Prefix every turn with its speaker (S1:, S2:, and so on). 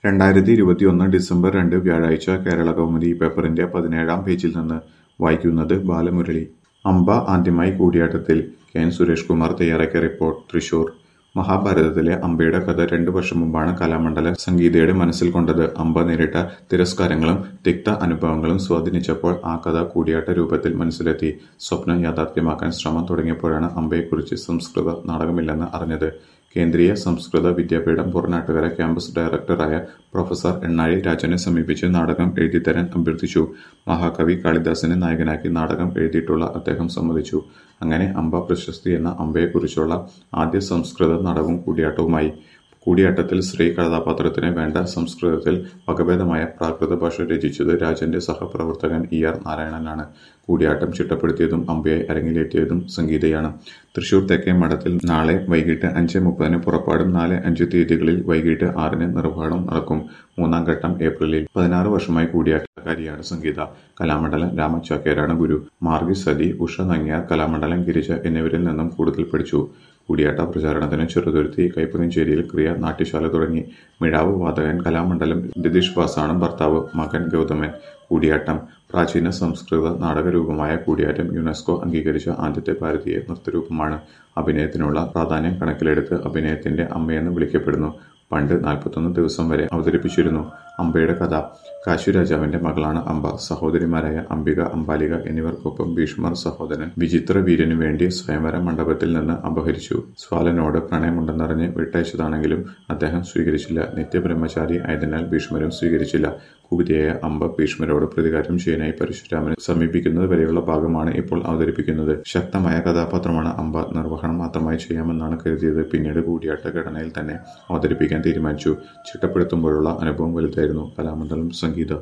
S1: രണ്ടായിരത്തി ഇരുപത്തിയൊന്ന് ഡിസംബർ രണ്ട് വ്യാഴാഴ്ച കേരളകൗമുദി പേപ്പറിന്റെ പതിനേഴാം പേജിൽ നിന്ന് വായിക്കുന്നത് ബാലമുരളി അമ്പ ആദ്യമായി കൂടിയാട്ടത്തിൽ കെ എൻ സുരേഷ് കുമാർ തയ്യാറാക്കിയ റിപ്പോർട്ട് തൃശൂർ മഹാഭാരതത്തിലെ അമ്പയുടെ കഥ രണ്ടു വർഷം മുമ്പാണ് കലാമണ്ഡല സംഗീതയുടെ മനസ്സിൽ കൊണ്ടത് അമ്പ നേരിട്ട തിരസ്കാരങ്ങളും തിക്ത അനുഭവങ്ങളും സ്വാധീനിച്ചപ്പോൾ ആ കഥ കൂടിയാട്ട രൂപത്തിൽ മനസ്സിലെത്തി സ്വപ്നം യാഥാർത്ഥ്യമാക്കാൻ ശ്രമം തുടങ്ങിയപ്പോഴാണ് അമ്പയെക്കുറിച്ച് സംസ്കൃത നാടകമില്ലെന്ന് അറിഞ്ഞത് കേന്ദ്രീയ സംസ്കൃത വിദ്യാപീഠം പുറനാട്ടുകര ക്യാമ്പസ് ഡയറക്ടറായ പ്രൊഫസർ എണ്ണാഴി രാജനെ സമീപിച്ച് നാടകം എഴുതിത്തരാൻ അഭ്യർത്ഥിച്ചു മഹാകവി കാളിദാസനെ നായകനാക്കി നാടകം എഴുതിയിട്ടുള്ള അദ്ദേഹം സമ്മതിച്ചു അങ്ങനെ അമ്പ പ്രശസ്തി എന്ന അമ്പയെക്കുറിച്ചുള്ള ആദ്യ സംസ്കൃത നാടകവും കൂടിയാട്ടവുമായി കൂടിയാട്ടത്തിൽ സ്ത്രീ കഥാപാത്രത്തിന് വേണ്ട സംസ്കൃതത്തിൽ വകഭേദമായ പ്രാകൃത ഭാഷ രചിച്ചത് രാജന്റെ സഹപ്രവർത്തകൻ ഇ ആർ നാരായണനാണ് കൂടിയാട്ടം ചിട്ടപ്പെടുത്തിയതും അമ്പയായി അരങ്ങിലേറ്റിയതും സംഗീതയാണ് തൃശൂർ തെക്കേ മഠത്തിൽ നാളെ വൈകിട്ട് അഞ്ച് മുപ്പതിന് പുറപ്പാടും നാല് അഞ്ച് തീയതികളിൽ വൈകിട്ട് ആറിന് നിർവ്വഹണം നടക്കും മൂന്നാം ഘട്ടം ഏപ്രിലിൽ പതിനാറ് വർഷമായി കൂടിയാട്ടക്കാരിയാണ് സംഗീത കലാമണ്ഡലം രാമചാക്യാരാണ് ഗുരു മാർഗി സതി ഉഷ നങ്ങ്യാർ കലാമണ്ഡലം ഗിരിജ എന്നിവരിൽ നിന്നും കൂടുതൽ പഠിച്ചു കൂടിയാട്ട പ്രചാരണത്തിന് ചെറുതുരുത്തി കൈപ്പകഞ്ചേരിയിൽ ക്രിയ നാട്യശാല തുടങ്ങി മിഴാവ് വാദകൻ കലാമണ്ഡലം രതീഷ് വാസാണ് ഭർത്താവ് മകൻ ഗൗതമൻ കൂടിയാട്ടം പ്രാചീന സംസ്കൃത നാടകരൂപമായ കൂടിയാട്ടം യുനെസ്കോ അംഗീകരിച്ച ആദ്യത്തെ ഭാരതീയ നൃത്തരൂപമാണ് അഭിനയത്തിനുള്ള പ്രാധാന്യം കണക്കിലെടുത്ത് അഭിനയത്തിന്റെ അമ്മയെന്ന് വിളിക്കപ്പെടുന്നു പണ്ട് നാൽപ്പത്തൊന്ന് ദിവസം വരെ അവതരിപ്പിച്ചിരുന്നു അമ്പയുടെ കഥ കാശിരാജാവിന്റെ മകളാണ് അമ്പ സഹോദരിമാരായ അംബിക അംബാലിക എന്നിവർക്കൊപ്പം ഭീഷ്മർ സഹോദരൻ വിചിത്ര വീരനു വേണ്ടി സ്വയംവര മണ്ഡപത്തിൽ നിന്ന് അപഹരിച്ചു സ്വാലനോട് പ്രണയമുണ്ടെന്നറിഞ്ഞ് വിട്ടയച്ചതാണെങ്കിലും അദ്ദേഹം സ്വീകരിച്ചില്ല നിത്യബ്രഹ്മചാരി ആയതിനാൽ ഭീഷ്മരും സ്വീകരിച്ചില്ല കുപിതയായ അമ്പ ഭീഷ്മരോട് പ്രതികാരം ചെയ്യാനായി പരശുരാമനെ സമീപിക്കുന്നത് വരെയുള്ള ഭാഗമാണ് ഇപ്പോൾ അവതരിപ്പിക്കുന്നത് ശക്തമായ കഥാപാത്രമാണ് അമ്പ നിർവഹണം മാത്രമായി ചെയ്യാമെന്നാണ് കരുതിയത് പിന്നീട് കൂടിയാട്ട ഘടനയിൽ തന്നെ അവതരിപ്പിക്കാൻ തീരുമാനിച്ചു ചിട്ടപ്പെടുത്തുമ്പോഴുള്ള അനുഭവം വലുതായിരുന്നു കലാമണ്ഡലം സംഗീത